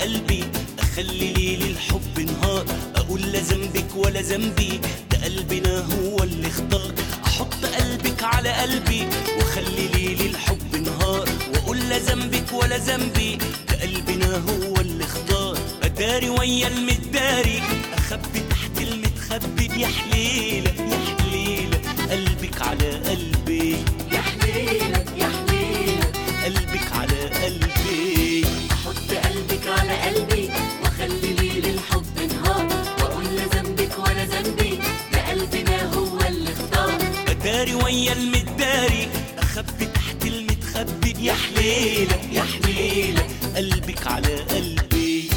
قلبي اخلي ليل الحب نهار اقول لا ذنبك ولا ذنبي ده قلبنا هو اللي اختار احط قلبك على قلبي واخلي ليل الحب نهار واقول لا ذنبك ولا ذنبي ده قلبنا هو اللي اختار اداري ويا المداري اخبي تحت المتخبي يا حليله يا حليله قلبك على قلبي يا حليلك يا حليلك قلبك على قلبي حط قلبك على قلبي وخلي ليل الحب نهار واقول لا ذنبك ولا ذنبي ده قلبنا هو اللي اختار بداري ويا المداري اخبي تحت المتخبي يا حليله يا حليله قلبك على قلبي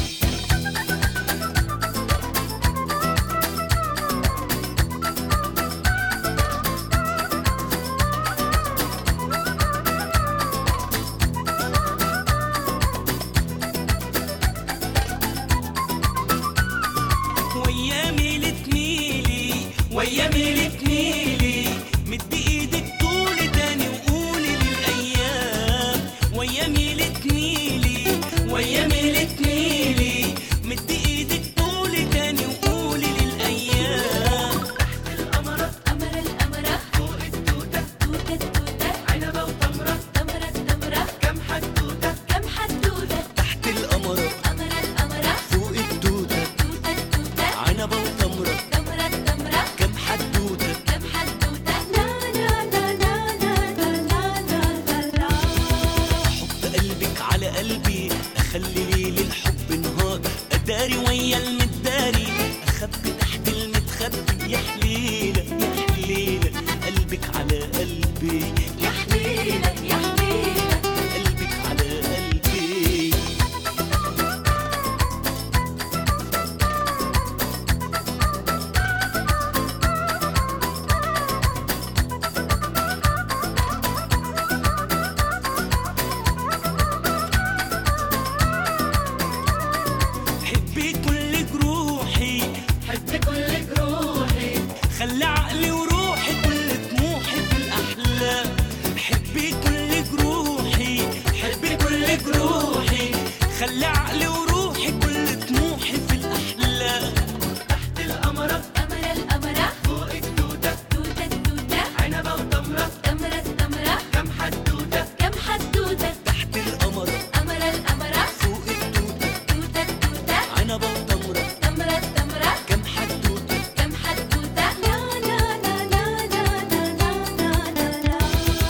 ويا ميلة ميلي ويا ميلة ميلي مد ايدك طول تاني وقولي للايام ويا ميلة ميلي ويا ميلة ميلي مد ايدك طول تاني وقولي للايام القمرة قمر القمرة فوق التوتة توتة التوتة عنبة وتمرة تمرة التمرة كم حدوتة كم حدوتة تحت القمرة قمر القمرة فوق الدودة توتة التوتة عنبة وتمرة تمرة التمرة كم حدودة كم حدوتة لا لا لا لا لا لا لا لا لا حط قلبك على قلبي اخلي ليل الحب نهار اداري ويا المداري اخبي تحت المتخبي يا حليله يا حليله قلبك على قلبي يا حليلك يا حليلك قلبك على قلبي حبي كل جروحي حب كل جروحي خلي عقلي وروحي كل طموحي في الأحلام حبي كل جروحي حبي كل جروحي خلي عقلي وروحي كل طموحي في الأحلام تحت القمرة قمر القمرة فوق الدودة توتة التوتة عنبة وتمرة تمرة التمرة كم حدودة كم حدوتة تحت القمرة قمر القمرة فوق الدودة توتة التوتة عنبة وتمرة تمرة التمرة كم حدودة كم حدوتة لا لا لا لا لا لا لا لا لا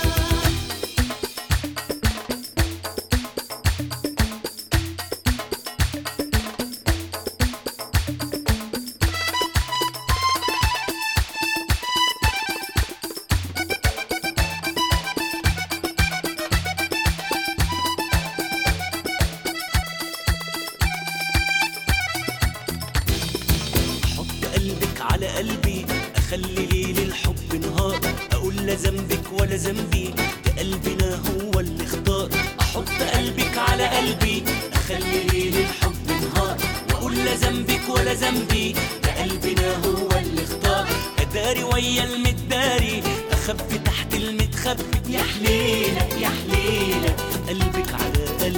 حط قلبك على قلبي اخلي ليل الحب نهار اقول لا ذنبك ولا ذنبي ده قلبنا هو اللي اختار احط قلبك على قلبي اخلي ليل الحب نهار واقول لا ذنبك ولا ذنبي ده قلبنا هو اللي اختار اداري ويا المداري اخبي تحت المتخبي يا حليله يا حليله قلبك على قلبي